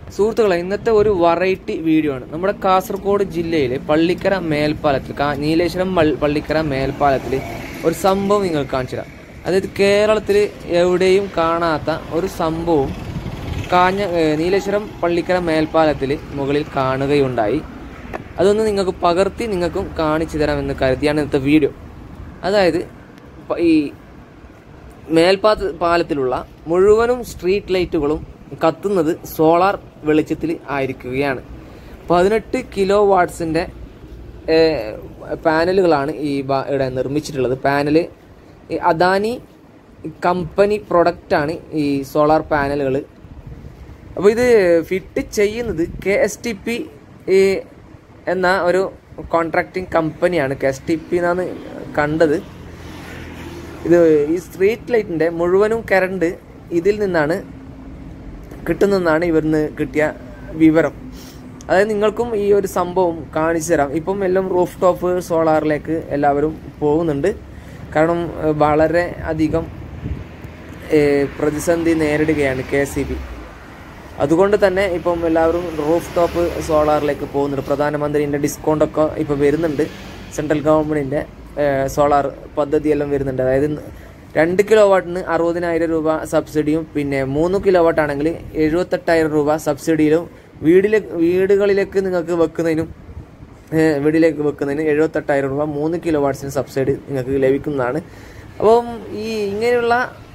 സുഹൃത്തുക്കളെ ഇന്നത്തെ ഒരു വെറൈറ്റി വീഡിയോ ആണ് നമ്മുടെ കാസർഗോഡ് ജില്ലയിലെ പള്ളിക്കര മേൽപ്പാലത്തിൽ കാ- നീലേശ്വരം മൾ- പള്ളിക്കര മേൽപ്പാലത്തിൽ ഒരു സംഭവം നിങ്ങൾ കാണിച്ചു തരാം അതായത് കേരളത്തിൽ എവിടെയും കാണാത്ത ഒരു സംഭവം കാഞ്ഞ ഏ, നീലേശ്വരം പള്ളിക്കര മേൽപ്പാലത്തിൽ മുകളിൽ കാണുകയുണ്ടായി അതൊന്ന് നിങ്ങൾക്ക് പകർത്തി നിങ്ങൾക്കും കാണിച്ചു തരാമെന്ന് കരുതിയാണ് ഇന്നത്തെ വീഡിയോ അതായത് പ- ഈ മേൽപ്പാത്ത പാലത്തിലുള്ള മുഴുവനും സ്ട്രീറ്റ് ലൈറ്റുകളും കത്തുന്നത് സോളാർ വെളിച്ചത്തിൽ ആയിരിക്കുകയാണ് പതിനെട്ട് കിലോ വാട്ട്സിന്റെ ഏഹ്, പാനലുകളാണ് ഈ ബ- ഇവിടെ നിർമ്മിച്ചിട്ടുള്ളത് പാനല് ഈ അദാനി കമ്പനി പ്രൊഡക്റ്റാണ് ഈ സോളാർ പാനലുകൾ അപ്പോൾ ഇത് ഫിറ്റ് ചെയ്യുന്നത് കെ എസ് ടി പി എന്ന ഒരു കോൺട്രാക്ടിങ് കമ്പനിയാണ് കെ എസ് ടി പി എന്നാണ് കണ്ടത് ഇത് ഈ സ്ട്രീറ്റ് ലൈറ്റിന്റെ മുഴുവനും കറണ്ട് ഇതിൽ നിന്നാണ് കിട്ടുന്നതെന്നാണ് ഇവരിന്ന് കിട്ടിയ വിവരം അതായത് നിങ്ങൾക്കും ഈ ഒരു സംഭവം കാണിച്ചു തരാം ഇപ്പം എല്ലാം റൂഫ് ടോപ്പ് സോളാറിലേക്ക് എല്ലാവരും പോകുന്നുണ്ട് കാരണം ഏഹ്, വളരെ അധികം ഏഹ്, പ്രതിസന്ധി നേരിടുകയാണ് കെ സി ബി അതുകൊണ്ട് തന്നെ ഇപ്പം എല്ലാവരും റൂഫ് ടോപ്പ് സോളാറിലേക്ക് പോകുന്നുണ്ട് പ്രധാനമന്ത്രിൻ്റെ ഡിസ്കൗണ്ട് ഒക്കെ ഇപ്പോൾ വരുന്നുണ്ട് സെൻട്രൽ ഗവൺമെൻറ്റിൻ്റെ സോളാർ പദ്ധതിയെല്ലാം വരുന്നുണ്ട് അതായത് രണ്ട് കിലോ വാട്ടിന് അറുപതിനായിരം രൂപ സബ്സിഡിയും പിന്നെ മൂന്ന് കിലോ വാട്ട് ആണെങ്കിൽ എഴുപത്തെട്ടായിരം രൂപ സബ്സിഡിയിലും വീടിലെ വീടുകളിലേക്ക് നിങ്ങൾക്ക് വെക്കുന്നതിനും ഏഹ് വീട്ടിലേക്ക് വെക്കുന്നതിന് എഴുപത്തെട്ടായിരം രൂപ മൂന്ന് കിലോ വാട്ട്സിന് സബ്സിഡി നിങ്ങൾക്ക് ലഭിക്കുന്നതാണ് അപ്പം ഈ ഇങ്ങനെയുള്ള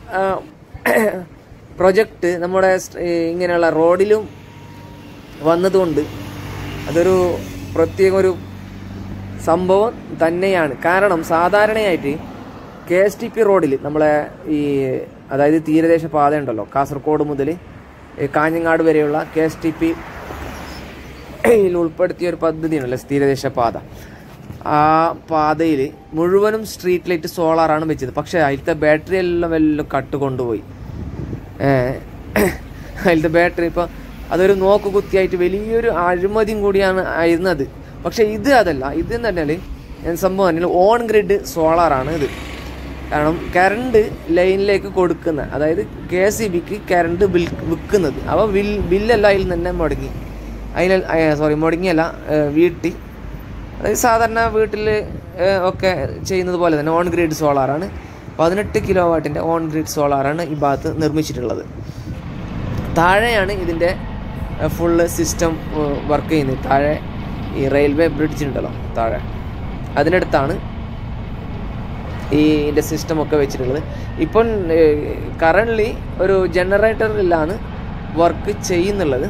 പ്രൊജക്റ്റ് നമ്മുടെ സ്- ഈ ഇങ്ങനെയുള്ള റോഡിലും വന്നതുകൊണ്ട് അതൊരു പ്രത്യേക ഒരു സംഭവം തന്നെയാണ് കാരണം സാധാരണയായിട്ട് കെ എസ് ടി പി റോഡിൽ നമ്മളെ ഈ അതായത് തീരദേശ പാത ഉണ്ടല്ലോ കാസർഗോഡ് മുതൽ കാഞ്ഞങ്ങാട് വരെയുള്ള കെ എസ് ടി പി യിൽ ഉൾപ്പെടുത്തിയ ഒരു പദ്ധതിയാണല്ലോ തീരദേശ പാത ആ പാതയിൽ മുഴുവനും സ്ട്രീറ്റ് ലൈറ്റ് സോളാറാണ് വെച്ചത് പക്ഷേ അതിലത്തെ ബാറ്ററി എല്ലാം എല്ലാം കട്ട് കൊണ്ടുപോയി ഏഹ് അതിലത്തെ ബാറ്ററി ഇപ്പോൾ അതൊരു നോക്ക് കുത്തിയായിട്ട് വലിയൊരു അഴിമതിയും കൂടിയാണ് ആയിരുന്നത് പക്ഷേ ഇത് അതല്ല ഇത് എന്ന് പറഞ്ഞാൽ സംഭവം പറഞ്ഞാൽ ഓൺ ഗ്രിഡ് സോളാറാണ് ഇത് കാരണം കറണ്ട് ലൈനിലേക്ക് കൊടുക്കുന്ന അതായത് കെ എസ് ഇ ബിക്ക് കറണ്ട് ബിൽ വിൽക്കുന്നത് അപ്പോൾ ബിൽ ബില്ലെല്ലാം അതിൽ തന്നെ മുടങ്ങി അതിൽ സോറി മുടങ്ങിയല്ല ഏഹ് വീട്ടി അതായത് സാധാരണ വീട്ടിൽ ഒക്കെ ചെയ്യുന്നത് പോലെ തന്നെ ഓൺ ഗ്രിഡ് സോളാറാണ് പതിനെട്ട് കിലോ വാട്ടിൻ്റെ ഓൺ ഗ്രിഡ് സോളാറാണ് ഈ ഭാഗത്ത് നിർമ്മിച്ചിട്ടുള്ളത് താഴെയാണ് ഇതിൻ്റെ ഫുള്ള് സിസ്റ്റം വർക്ക് ചെയ്യുന്നത് താഴെ ഈ റെയിൽവേ ബ്രിഡ്ജ് ഉണ്ടല്ലോ താഴെ അതിനടുത്താണ് ഈ ഇതിൻ്റെ സിസ്റ്റം ഒക്കെ വെച്ചിട്ടുള്ളത് ഇപ്പം കറൻ്റ്ലി ഒരു ജനറേറ്ററിലാണ് വർക്ക് ചെയ്യുന്നുള്ളത്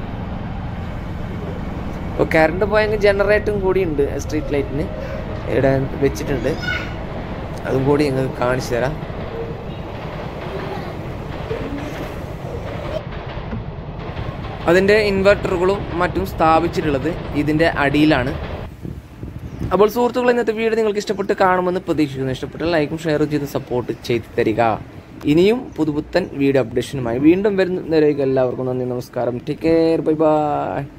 ഇപ്പോൾ കറണ്ട് പോയെങ്കിൽ ജനറേറ്ററും കൂടി ഉണ്ട് സ്ട്രീറ്റ് ലൈറ്റിന് ഇവിടെ വെച്ചിട്ടുണ്ട് അതും കൂടി നിങ്ങൾക്ക് കാണിച്ചു തരാം അതിൻ്റെ ഇൻവെർട്ടറുകളും മറ്റും സ്ഥാപിച്ചിട്ടുള്ളത് ഇതിൻ്റെ അടിയിലാണ് അപ്പോൾ സുഹൃത്തുക്കൾ ഇന്നത്തെ വീഡിയോ നിങ്ങൾക്ക് ഇഷ്ടപ്പെട്ട് കാണുമെന്ന് പ്രതീക്ഷിക്കുന്നു ഇഷ്ടപ്പെട്ട ലൈക്കും ഷെയറും ചെയ്ത് സപ്പോർട്ട് ചെയ്ത് തരിക ഇനിയും പുതുപുത്തൻ വീഡിയോ അപ്ഡേഷനുമായി വീണ്ടും വരുന്നവരേക്ക് എല്ലാവർക്കും നന്ദി നമസ്കാരം ടേക്ക് കെയർ ബൈ ബൈ